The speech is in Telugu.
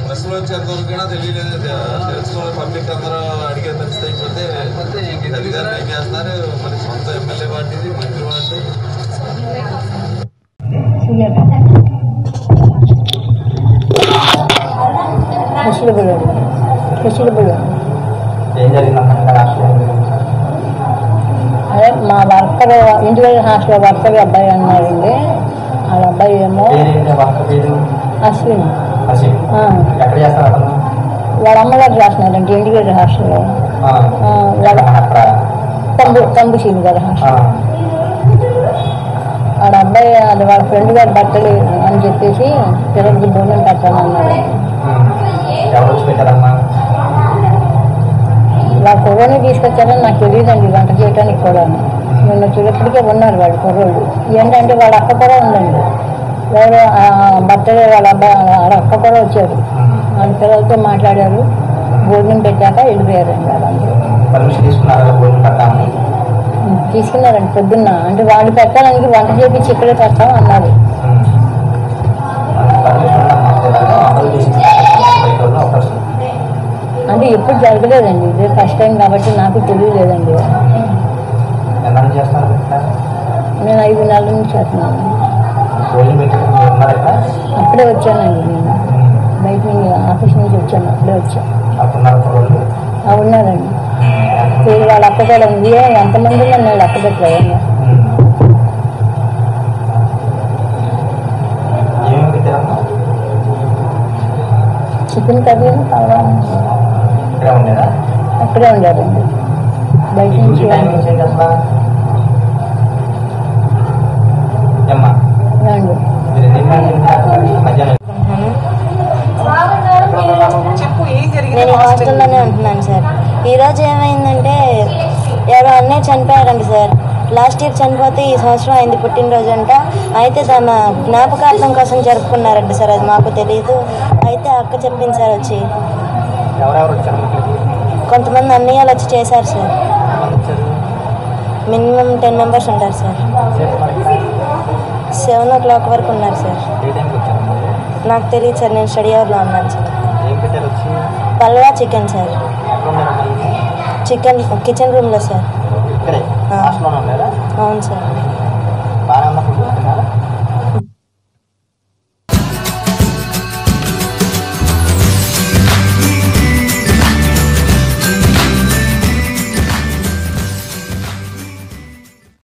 ప్రెస్లో వచ్చేంతవరకైనా తెలియలేదు తెలుసుకోవాలి పబ్లిక్ అందరూ అడిగే పరిస్థితి అయిపోతే ఇంక అధికారులు ఏం చేస్తారు మరి సొంత ఎమ్మెల్యే పార్టీది మంత్రి పార్టీ ముసలిపురం ముసలిపురం ఏం జరిగిందమ్మా ఇంకా రాష్ట్రం అదే మా వర్కర్ ఇండివిజువల్ హాస్టల్ వర్కర్ అబ్బాయి అన్నారండి వాళ్ళ అబ్బాయి ఏమో పేరేంటి వర్క్ పేరు అశ్విన్ అసలు ఆ, ఎక్కడ చేస్తారు అతను వాళ్ళ అమ్మగారు రాసినారండి ఇండివిజువల్ హాస్టల్లో ఆ, ఆ, వాళ్ళ మన అక్కడ తంబు తంబుశీలు గారు ఆ, హాస్టల్ వాళ్ళ అబ్బాయి అది వాళ్ళ ఫ్రెండ్ గారు బట్టలు అని చెప్పేసి పిల్లలకి భోజనం పెట్టాను అన్నాడు ఉమ్. ఎవరు వచ్చి పెట్టారమ్మా వాళ్ళ కుర్రోని తీసుకొచ్చారని నాకు తెలియదండి వంట చేయడానికి కూడా నిన్న చూడప్పటికే ఉన్నారు వాళ్ళు కుర్రోళ్ళు ఏంటంటే వాళ్ళ అక్క కూడా ఉందండి ఎవరు ఆ బట్టలు వాళ్ళ అబ్బాయి వాళ్ళ అక్క కూడా వచ్చారు ఉమ్. వాళ్ళ పిల్లలతో మాట్లాడారు భోజనం పెట్టాక వెళ్ళిపోయారండి వాళ్ళందరూ పర్మిషన్ తీసుకున్నారా భోజనం పెట్టామని తీసుకున్నారండి పొద్దున్న అంటే వాళ్ళు పెట్టడానికి వంట చేపించి ఇక్కడే పెడతాం అన్నారు ఉమ్. పర్మిషన్ ఉందమ్మా అమలు చేసి బయట వాళ్ళు అవకాశం అంటే ఎప్పుడు జరగలేదండి ఇదే ఫస్ట్ టైం కాబట్టి నాకు తెలియలేదండి ఎలా చేస్తారు ఇక్కడ? నేను ఐదు నెలల నుంచి చేస్తున్నాను భోజనం పెట్టి మీరు ఉన్నారా ఇక్కడ? అప్పుడే వచ్చానండి నేను ఉమ్. బయట నుంచి ఆఫీస్ నుంచి వచ్చాను అప్పుడే వచ్చాను అక్కడ ఉన్నారు కుర్రోళ్ళు. ఆ, ఉన్నారండి పేరు వాళ్ళ అక్క కూడా ఉంది ఎంతమంది ఉన్నారు నేను లెక్క పెట్టలేదు ఉమ్. ఏమేమి పెట్టారమ్మా చికెన్ కర్రీ కావాలి ఇక్కడే ఉండేదా అక్కడే ఉండారండి బయట ఈ నుంచి డ్యూటీ టైమింగ్స్ ఏంటి అసలు ఏమ్మా రండి మీరు ఎన్ని గంటలకు తింటారు? మధ్యాహ్నం నేను ఈ హాస్టల్లోనే ఉంటున్నాను సార్ ఈరోజు ఏమైందంటే ఎవరో అన్నయ్య చనిపోయారండి సార్ లాస్ట్ ఇయర్ చనిపోతే ఈ సంవత్సరం అయింది పుట్టినరోజు అంట అయితే తన జ్ఞాపకార్థం కోసం జరుపుకున్నారండి సార్ అది మాకు తెలియదు అయితే అక్క చెప్పింది సార్ వచ్చి ఎవరెవరు వచ్చారు ఇక్కడికి? కొంతమంది అన్నయ్యలు వచ్చి చేశారు సార్ ఎంతమంది వచ్చారు మినిమం టెన్ మెంబర్స్ ఉంటారు సార్ సేపు మరి ఇక్కడ? సెవెన్ ఓ క్లాక్ వరకు ఉన్నారు సార్ ఏ టైంకి వచ్చారు మరి? నాకు తెలియదు సార్ నేను స్టడీ అవర్లో ఉన్నాను సార్ ఏం పెట్టారు వచ్చి పల్వా చికెన్ సార్ ఎక్కడ ఉన్నారు మరి? చికెన్ కిచెన్ రూమ్లో సార్ ఇక్కడే ఆ. హాస్టల్లోనే ఉన్నారా అవును సార్